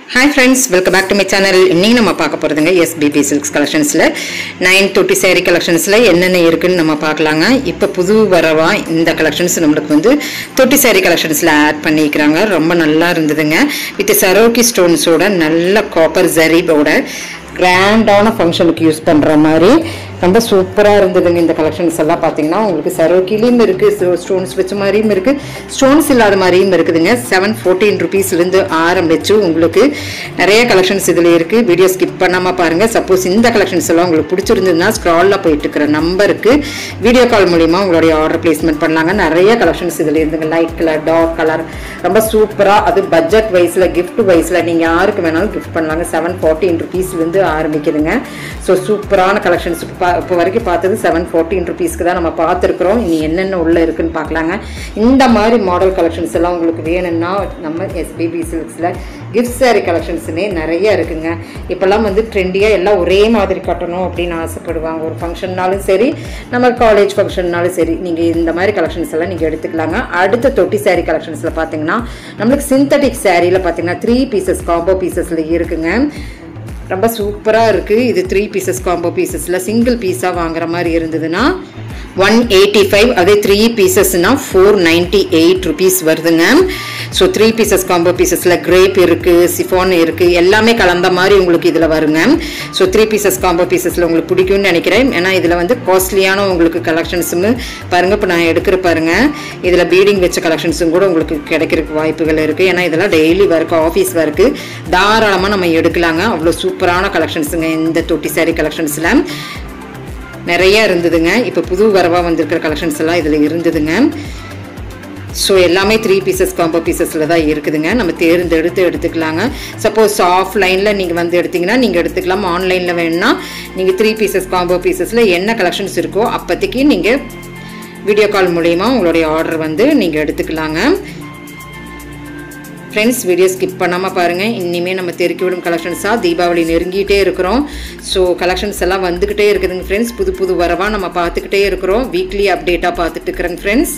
hi friends welcome back to my channel இன்னைக்கு நம்ம பார்க்க போகிறதுங்க எஸ்பிபி சில்க்ஸ் கலெக்ஷன்ஸில் நைன் தொட்டி saree கலெக்ஷன்ஸில் என்னென்ன இருக்குன்னு நம்ம பார்க்கலாங்க இப்போ புது வரவா இந்த கலெக்ஷன்ஸ் நம்மளுக்கு வந்து தொட்டி saree கலெக்ஷன்ஸில் ஆட் பண்ணிக்கிறாங்க ரொம்ப நல்லா இருந்ததுங்க வித் சரோக்கி ஸ்டோன்ஸோட நல்ல காப்பர் ஜரியோட கிராண்டான ஃபங்க்ஷனுக்கு யூஸ் பண்ணுற மாதிரி ரொம்ப சூப்பராக இருந்ததுங்க இந்த கலெக்ஷன்ஸ் எல்லாம் பார்த்தீங்கன்னா உங்களுக்கு சரோக்கிலையும் இருக்குது ஸ்டோன்ஸ் வச்ச மாதிரியும் இருக்குது ஸ்டோன்ஸ் இல்லாத மாதிரியும் இருக்குதுங்க செவன் ஃபோர்டீன் ருபீஸ்லேருந்து ஆரம்பிச்சு உங்களுக்கு நிறைய கலெக்ஷன்ஸ் இதில் இருக்குது வீடியோ ஸ்கிப் பண்ணாமல் பாருங்கள் சப்போஸ் இந்த கலெக்ஷன்ஸ் எல்லாம் உங்களுக்கு பிடிச்சிருந்ததுன்னா ஸ்க்ராலில் போயிட்டு இருக்கிற நம்பருக்கு வீடியோ கால் மூலிமா உங்களுடைய ஆர்டர் பிளேஸ்மெண்ட் பண்ணலாங்க நிறைய கலெக்ஷன்ஸ் இதில் இருந்துங்க லைட் கலர் டார்க் கலர் ரொம்ப சூப்பராக அது பட்ஜெட் வைஸில் கிஃப்ட் வைஸில் நீங்கள் யாருக்கு வேணாலும் கிஃப்ட் பண்ணலாங்க செவன் ஃபார்ட்டின் ருபீஸ்லேருந்து ஆரம்பிக்குதுங்க ஸோ சூப்பரான கலெக்ஷன்ஸ் இப்போ இப்போ வரைக்கும் பார்த்தது செவன் ஃபோர்டீன் ருபீஸ்க்கு தான் நம்ம பார்த்துருக்குறோம் இனி என்னென்ன உள்ளே இருக்குன்னு பார்க்கலாங்க இந்த மாதிரி மாடல் கலெக்ஷன்ஸ் எல்லாம் உங்களுக்கு வேணும்னா நம்ம எஸ்பிபி சில்க்ஸில் கிஃப்ட் saree கலெக்ஷன்ஸுமே நிறைய இருக்குங்க இப்போல்லாம் வந்து ட்ரெண்டியாக எல்லாம் ஒரே மாதிரி கட்டணும் அப்படின்னு ஆசைப்படுவாங்க ஒரு ஃபங்க்ஷன்னாலும் சரி நம்ம காலேஜ் ஃபங்க்ஷன்னாலும் சரி நீங்கள் இந்த மாதிரி கலெக்ஷன்ஸ் எல்லாம் நீங்கள் எடுத்துக்கலாங்க அடுத்த தொட்டி saree கலெக்ஷன்ஸில் பார்த்தீங்கன்னா நம்மளுக்கு சிந்தட்டிக் சாரியில் பார்த்தீங்கன்னா த்ரீ பீசஸ் காம்போ பீசஸில் இருக்குங்க ரொம்ப சூப்பராக இருக்குது இது த்ரீ பீசஸ் காம்போ பீசஸில் சிங்கிள் பீஸாக வாங்குற மாதிரி இருந்ததுன்னா ஒன் எயிட்டி ஃபைவ் அதே த்ரீ பீசஸ்னால் ஃபோர் நைன்ட்டி எயிட் ருபீஸ் வருதுங்க ஸோ த்ரீ பீசஸ் காம்போ பீசஸில் கிரேப் இருக்குது சிஃபான் இருக்குது எல்லாமே கலந்த மாதிரி உங்களுக்கு இதில் வருங்க ஸோ த்ரீ பீசஸ் காம்போ பீசஸில் உங்களுக்கு பிடிக்கும்னு நினைக்கிறேன் ஏன்னா இதில் வந்து காஸ்ட்லியான உங்களுக்கு கலெக்ஷன்ஸும் பாருங்கள் இப்போ நான் எடுக்கிற பாருங்கள் இதில் பீடிங் வச்ச கலெக்ஷன்ஸும் கூட உங்களுக்கு கிடைக்கிறதுக்கு வாய்ப்புகள் இருக்குது ஏன்னா இதெல்லாம் டெய்லி ஒர்க் ஆஃபீஸ் ஒர்க்கு தாராளமாக நம்ம எடுக்கலாங்க அவ்வளோ சூப்பரான கலெக்ஷன்ஸுங்க இந்த தொட்டி saree கலெக்ஷன்ஸில் நிறைய இருந்ததுங்க இப்போ புது வரவாக வந்திருக்கிற கலெக்ஷன்ஸ் எல்லாம் இதில் இருந்ததுங்க ஸோ எல்லாமே த்ரீ பீசஸ் காம்போ பீசஸில் தான் இருக்குதுங்க நம்ம தேர்ந்தெடுத்து எடுத்துக்கலாங்க சப்போஸ் ஆஃப்லைனில் நீங்கள் வந்து எடுத்தீங்கன்னா நீங்கள் எடுத்துக்கலாம் ஆன்லைனில் வேணும்னா நீங்கள் த்ரீ பீசஸ் காம்போ பீசஸில் என்ன கலெக்ஷன்ஸ் இருக்கோ அப்போதைக்கு நீங்கள் வீடியோ கால் மூலயமா உங்களுடைய ஆர்டர் வந்து நீங்கள் எடுத்துக்கலாங்க ஃப்ரெண்ட்ஸ் வீடியோ ஸ்கிப் பண்ணாமல் பாருங்கள் இனிமேல் நம்ம தெருக்கி விடும் கலெக்ஷன்ஸாக தீபாவளி நெருங்கிட்டே இருக்கிறோம் ஸோ கலெக்ஷன்ஸ் எல்லாம் வந்துக்கிட்டே இருக்குதுங்க ஃப்ரெண்ட்ஸ் புது புது வரவாக நம்ம பார்த்துக்கிட்டே இருக்கிறோம் வீக்லி அப்டேட்டாக பார்த்துட்டு இருக்கிறேங்க ஃப்ரெண்ட்ஸ்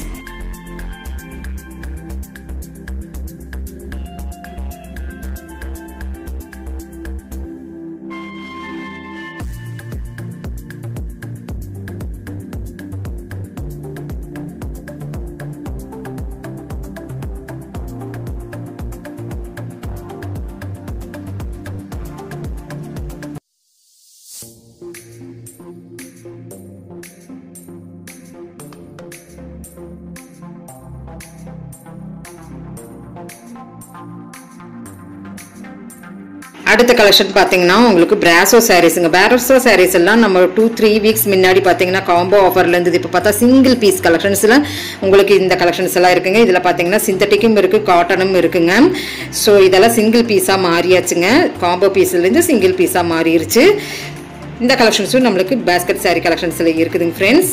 அடுத்த கலெக்ஷன் பார்த்தீங்கன்னா உங்களுக்கு பிராசோ சாரீஸுங்க பிராசோ சாரீஸ் எல்லாம் நம்ம டூ த்ரீ வீக்ஸ் முன்னாடி பார்த்தீங்கன்னா காம்போ ஆஃபர்ல இருந்தது இப்போ பார்த்தா சிங்கிள் பீஸ் கலெக்ஷன்ஸில் உங்களுக்கு இந்த கலெக்ஷன்ஸ் எல்லாம் இருக்குங்க இதில் பார்த்தீங்கன்னா சிந்தட்டிக்கும் இருக்குது காட்டனும் இருக்குங்க ஸோ இதெல்லாம் சிங்கிள் பீஸாக மாறியாச்சுங்க காம்போ பீஸ்லேருந்து சிங்கிள் பீஸாக மாறிடுச்சு இந்த கலெக்ஷன்ஸும் நம்மளுக்கு பேஸ்கெட் saree கலெக்ஷன்ஸில் இருக்குதுங்க ஃப்ரெண்ட்ஸ்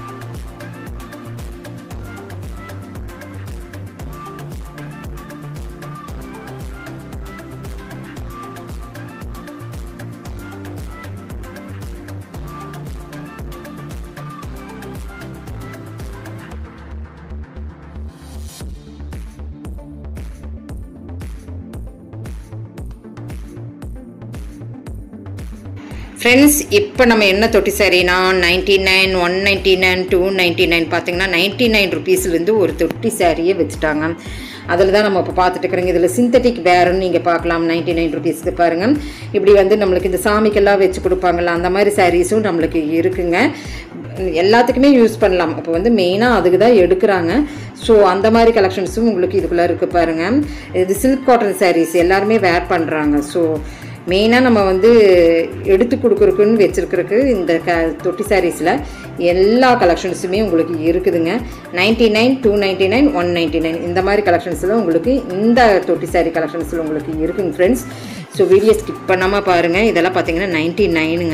ஃப்ரெண்ட்ஸ் இப்போ நம்ம என்ன தொட்டி சாரீனா ninety nine one ninety nine two ninety nine பார்த்தீங்கன்னா நைன்டி நைன் ருபீஸ்லேருந்து ஒரு தொட்டி சாரியே வச்சுட்டாங்க அதில் தான் நம்ம இப்போ பார்த்துட்டு இருக்கிறோங்க இதில் சிந்தட்டிக் வேறுன்னு நீங்கள் பார்க்கலாம் நைன்டி நைன் ருபீஸ்க்கு பாருங்கள் இப்படி வந்து நம்மளுக்கு இந்த சாமிக்கெல்லாம் வச்சு கொடுப்பாங்கள்ல அந்த மாதிரி சாரீஸும் நம்மளுக்கு இருக்குங்க எல்லாத்துக்குமே யூஸ் பண்ணலாம் இப்போ வந்து மெயினாக அதுக்கு தான் எடுக்கிறாங்க ஸோ அந்த மாதிரி கலெக்ஷன்ஸும் உங்களுக்கு இதுக்குள்ளே இருக்குது பாருங்கள் இது சில்க் காட்டன் சாரீஸ் எல்லாருமே வேர் பண்ணுறாங்க ஸோ மெயினாக நம்ம வந்து எடுத்து கொடுக்குறக்குன்னு வச்சுருக்கிறதுக்கு இந்த க தொட்டி சாரீஸில் எல்லா கலெக்ஷன்ஸுமே உங்களுக்கு இருக்குதுங்க ninety nine two ninety nine one ninety nine இந்த மாதிரி கலெக்ஷன்ஸில் உங்களுக்கு இந்த தொட்டி சாரீ கலெக்ஷன்ஸில் உங்களுக்கு இருக்குங்க ஃப்ரெண்ட்ஸ் ஸோ வீடியோ ஸ்கிப் பண்ணாமல் பாருங்கள் இதெல்லாம் பார்த்தீங்கன்னா நைன்ட்டி நைனுங்க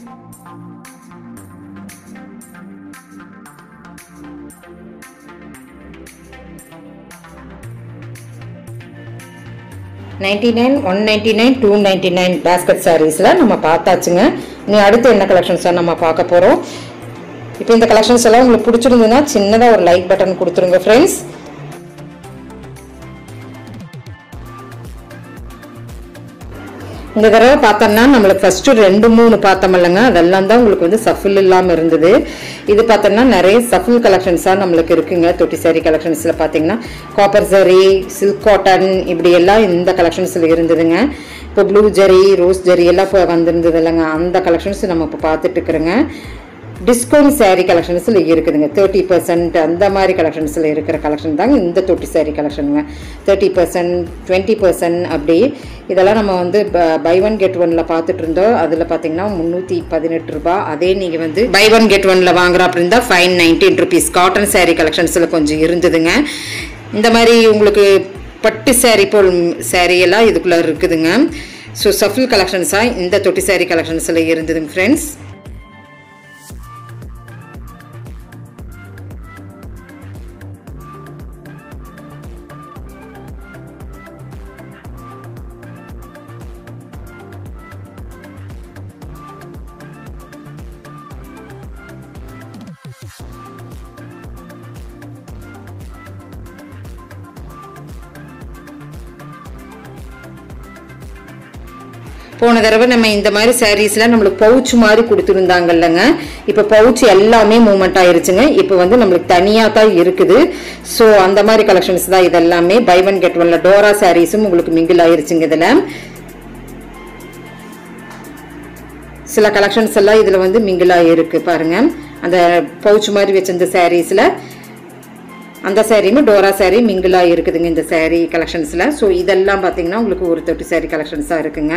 ninety nine one ninety nine two ninety nine basket சாரீஸில் நம்ம பார்த்தாச்சுங்க நீ அடுத்து என்ன கலெக்ஷன்ஸாக நம்ம பார்க்க போகிறோம் இப்போ இந்த கலெக்ஷன்ஸ் எல்லாம் உங்களுக்கு பிடிச்சிருந்ததுன்னா சின்னதாக ஒரு லைக் பட்டன் கொடுத்துருங்க ஃப்ரெண்ட்ஸ் இந்த தடவை பார்த்தோம்னா நம்மளுக்கு ஃபர்ஸ்ட் ரெண்டு மூணு பார்த்தோம் இல்லைங்க அதெல்லாம் தான் உங்களுக்கு வந்து சஃபில் இல்லாமல் இருந்தது இது பார்த்தோம்னா நிறைய சஃபில் கலெக்ஷன்ஸாக நம்மளுக்கு இருக்குங்க தொட்டி சாரி கலெக்ஷன்ஸில் பார்த்தீங்கன்னா காப்பர் ஜரி சில்க் காட்டன் இப்படி எல்லாம் இந்த கலெக்ஷன்ஸில் இருந்ததுங்க இப்போ ப்ளூ ஜரி ரோஸ் ஜரி எல்லாம் இப்போ வந்திருந்தது இல்லைங்க அந்த கலெக்ஷன்ஸ் நம்ம இப்போ பார்த்துட்டு இருக்கிறோங்க டிஸ்கவுண்ட் saree கலெக்ஷன்ஸில் இருக்குதுங்க தேர்ட்டி பர்சன்ட் அந்த மாதிரி கலெக்ஷன்ஸில் இருக்கிற கலெக்ஷன் தாங்க இந்த தொட்டி saree கலெக்ஷனுங்க தேர்ட்டி பர்சன்ட் டுவெண்ட்டி பர்சன்ட் அப்படி இதெல்லாம் நம்ம வந்து பை ஒன் கெட் ஒன்ல பார்த்துட்டு இருந்தோம் அதில் பார்த்தீங்கன்னா முந்நூற்றி பதினெட்டு ரூபாய் அதே நீங்கள் வந்து பை ஒன் கெட் ஒன்ல வாங்குற அப்படி இருந்தால் five nineteen rupees cotton saree கலெக்ஷன்ஸில் கொஞ்சம் இருந்ததுங்க இந்த மாதிரி உங்களுக்கு பட்டு saree போல் saree எல்லாம் இதுக்குள்ளே இருக்குதுங்க ஸோ சஃபில் கலெக்ஷன்ஸாக இந்த தொட்டி saree கலெக்ஷன்ஸில் இருந்ததுங்க ஃப்ரெண்ட்ஸ் போன தடவை நம்ம இந்த மாதிரி சாரீஸ்ல நம்மளுக்கு பவுச் மாதிரி கொடுத்துருந்தாங்க இல்லைங்க இப்போ பவுச் எல்லாமே மூவ்மெண்ட் ஆயிருச்சுங்க இப்போ வந்து நம்மளுக்கு தனியாக தான் இருக்குது ஸோ அந்த மாதிரி கலெக்ஷன்ஸ் தான் இதெல்லாமே பை ஒன் கெட் ஒன்ல டோரா சாரீஸும் உங்களுக்கு மிங்கிள் ஆயிருச்சுங்க இதில் சில கலெக்ஷன்ஸ் எல்லாம் இதில் வந்து மிங்கிள் ஆகிருக்கு பாருங்க அந்த பவுச் மாதிரி வச்சிருந்த சாரீஸில் அந்த சாரியுமே டோரா சாரீ மிங்கிளாக இருக்குதுங்க இந்த சாரீ கலெக்ஷன்ஸில் ஸோ இதெல்லாம் பார்த்தீங்கன்னா உங்களுக்கு ஒரு தொட்டு சாரீ கலெக்ஷன்ஸாக இருக்குங்க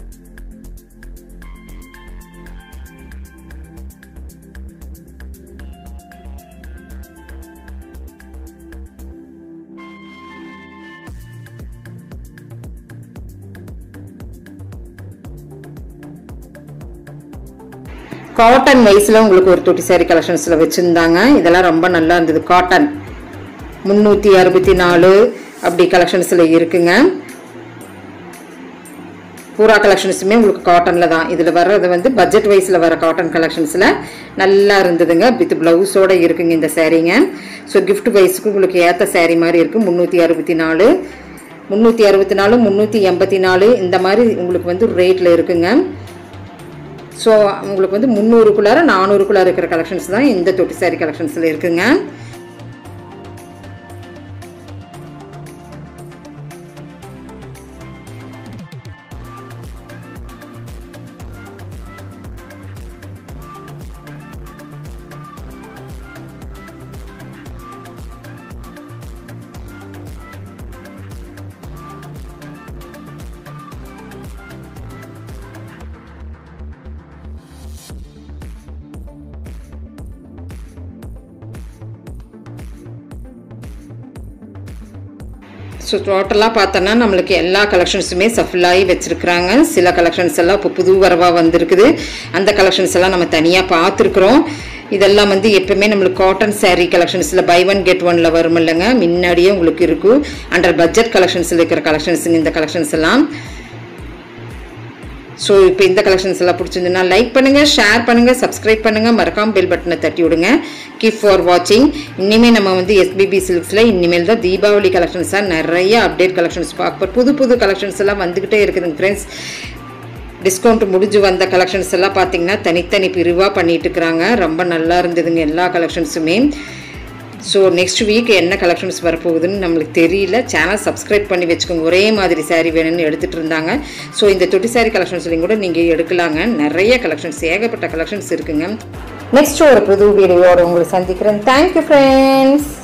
காட்டன் வைஸில் உங்களுக்கு ஒரு தொட்டி சாரீ கலெக்ஷன்ஸில் வச்சுருந்தாங்க இதெல்லாம் ரொம்ப நல்லா இருந்தது காட்டன் முந்நூற்றி அறுபத்தி நாலு அப்படி கலெக்ஷன்ஸில் இருக்குங்க பூரா கலெக்ஷன்ஸுமே உங்களுக்கு காட்டனில் தான் இதில் வர்றது வந்து பட்ஜெட் வைஸில் வர காட்டன் கலெக்ஷன்ஸில் நல்லா இருந்ததுங்க வித் ப்ளவுஸோடு இருக்குங்க இந்த சாரீங்க ஸோ கிஃப்ட் வைஸுக்கு உங்களுக்கு ஏற்ற சாரீ மாதிரி இருக்குது முந்நூற்றி அறுபத்தி நாலு முந்நூற்றி அறுபத்தி நாலு முந்நூற்றி எண்பத்தி நாலு இந்த மாதிரி உங்களுக்கு வந்து ரேட்டில் இருக்குங்க ஸோ உங்களுக்கு வந்து முந்நூறுக்குள்ளார நானூறுக்குள்ளார இருக்கிற கலெக்ஷன்ஸ் தான் இந்த தொட்டி சாரீ கலெக்ஷன்ஸில் இருக்குங்க ஸோ டோட்டலாக பார்த்தோன்னா நம்மளுக்கு எல்லா கலெக்ஷன்ஸுமே சஃபில்லாகி வச்சுருக்குறாங்க சில கலெக்ஷன்ஸ் எல்லாம் இப்போ புது வரவாக வந்திருக்குது அந்த கலெக்ஷன்ஸ் எல்லாம் நம்ம தனியாக பார்த்துருக்குறோம் இதெல்லாம் வந்து எப்பவுமே நம்மளுக்கு காட்டன் saree கலெக்ஷன்ஸில் பை ஒன் கெட் ஒனில் வரும் இல்லைங்க முன்னாடியே உங்களுக்கு இருக்கும் அண்டர் பட்ஜெட் கலெக்ஷன்ஸில் இருக்கிற கலெக்ஷன்ஸுங்க இந்த கலெக்ஷன்ஸ் எல்லாம் ஸோ இப்போ இந்த கலெக்ஷன்ஸ் எல்லாம் பிடிச்சிருந்துன்னா லைக் பண்ணுங்கள் ஷேர் பண்ணுங்கள் சப்ஸ்கிரைப் பண்ணுங்கள் மறக்காம பெல் பட்டனை தட்டி விடுங்க கீப் ஃபார் வாட்சிங் இனிமேல் நம்ம வந்து எஸ்பிபி சில்க்ஸில் இனிமேல் தான் தீபாவளி கலெக்ஷன்ஸாக நிறைய அப்டேட் கலெக்ஷன்ஸ் பார்ப்போம் புது புது கலெக்ஷன்ஸ் எல்லாம் வந்துக்கிட்டே இருக்குதுங்க ஃப்ரெண்ட்ஸ் டிஸ்கவுண்ட் முடிஞ்சு வந்த கலெக்ஷன்ஸ் எல்லாம் பார்த்தீங்கன்னா தனித்தனி பிரிவாக பண்ணிட்டு இருக்கிறாங்க ரொம்ப நல்லா இருந்ததுங்க எல்லா கலெக்ஷன்ஸுமே ஸோ நெக்ஸ்ட் வீக் என்ன கலெக்ஷன்ஸ் வரப்போகுதுன்னு நம்மளுக்கு தெரியல சேனல் சப்ஸ்கிரைப் பண்ணி வச்சுக்கோங்க ஒரே மாதிரி saree வேணும்னு எடுத்துகிட்டு இருந்தாங்க ஸோ இந்த தொட்டி saree கலெக்ஷன்ஸ்லையும் கூட நீங்கள் எடுக்கலாங்க நிறைய கலெக்ஷன்ஸ் ஏகப்பட்ட கலெக்ஷன்ஸ் இருக்குங்க நெக்ஸ்ட் ஒரு புது வீடியோட உங்களை சந்திக்கிறேன் தேங்க்யூ ஃப்ரெண்ட்ஸ்